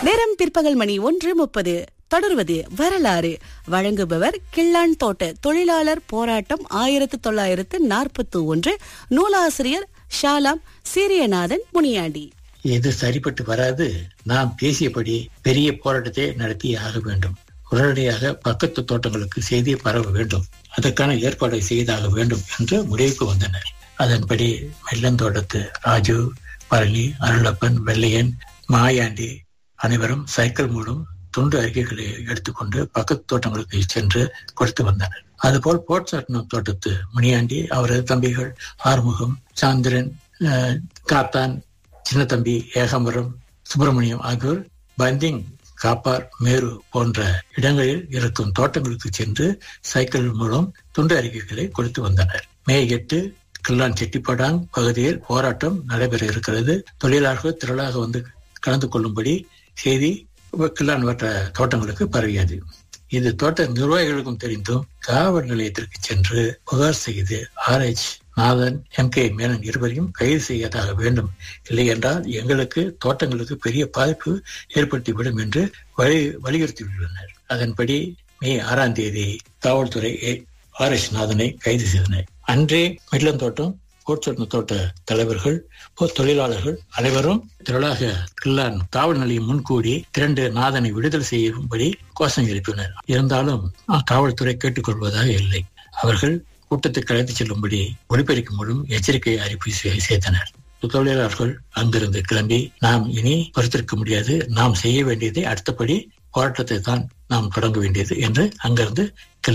நேரம் பிற்பகல் மணி ஒன்று முப்பது தொடர்வது வரலாறு வழங்குபவர் கிள்ளான் தோட்ட தொழிலாளர் போராட்டம் ஆயிரத்து தொள்ளாயிரத்து நாற்பத்தி ஒன்று நூலாசிரியர் ஷாலாம் சீரியநாதன் முனியாண்டி இது சரிப்பட்டு வராது நாம் பேசியபடி பெரிய போராட்டத்தை நடத்தி ஆக வேண்டும் உடனடியாக பக்கத்து தோட்டங்களுக்கு செய்தி பரவ வேண்டும் அதற்கான ஏற்பாடை செய்தாக வேண்டும் என்று முடிவுக்கு வந்தனர் அதன்படி வெள்ளந்தோட்டத்து ராஜு பழனி அருளப்பன் வெள்ளையன் மாயாண்டி அனைவரும் சைக்கிள் மூலம் துண்டு அறிக்கைகளை எடுத்துக்கொண்டு பக்கத்து தோட்டங்களுக்கு சென்று கொடுத்து வந்தனர் அதுபோல் போட்சட்னம் தோட்டத்து முனியாண்டி அவரது தம்பிகள் ஆறுமுகம் சாந்திரன் அஹ், காத்தான் சின்னத்தம்பி ஏகாம்பரம் சுப்பிரமணியம் ஆகியோர் பந்திங் காப்பார் மேரு போன்ற இடங்களில் இருக்கும் தோட்டங்களுக்கு சென்று சைக்கிள் மூலம் துண்டு அறிக்கைகளை கொடுத்து வந்தனர் மே எட்டு கில்லான் செட்டிப்படாங் பகுதியில் போராட்டம் நடைபெற இருக்கிறது தொழிலாளர்கள் திரளாக வந்து கலந்து கொள்ளும்படி செய்தி கில்லான் வட்ட தோட்டங்களுக்கு பரவியது இது தோட்ட நிர்வாகிகளுக்கும் தெரிந்தும் காவல் நிலையத்திற்கு சென்று புகார் செய்து RH Nathan M K Menon இருவரையும் கைது செய்யதாக வேண்டும் இல்லை என்றால் எங்களுக்கு தோட்டங்களுக்கு பெரிய பாதிப்பு ஏற்படுத்திவிடும் என்று வலி வலியுறுத்தியுள்ளனர் அதன்படி மே ஆறாம் தேதி காவல்துறை ஆர் எஸ் நாதனை கைது செய்தனர் அன்றே மிட்லந்தோட்டம் கோட்சொட்ன தோட்ட தலைவர்கள் போ- தொழிலாளர்கள் அனைவரும் திரளாக கில்லான் காவல் நிலையம் முன்கூடி திரண்டு நாதனை விடுதலை செய்யும்படி கோஷம் எழுப்பினர் இருந்தாலும் அ, காவல்துறை கேட்டுக்கொள்வதாக இல்லை அவர்கள் கூட்டத்தை கலைத்து செல்லும்படி ஒளிபெருக்கும் மூலம் எச்சரிக்கை அறிவிப்பு செய்- செய்தனர் தொழிலாளர்கள் அங்கிருந்து கிளம்பி நாம் இனி பொறுத்திருக்க முடியாது நாம் செய்ய வேண்டியதை அடுத்தபடி போராட்டத்தை தான் நாம் தொடங்க வேண்டியது என்று அங்கிருந்து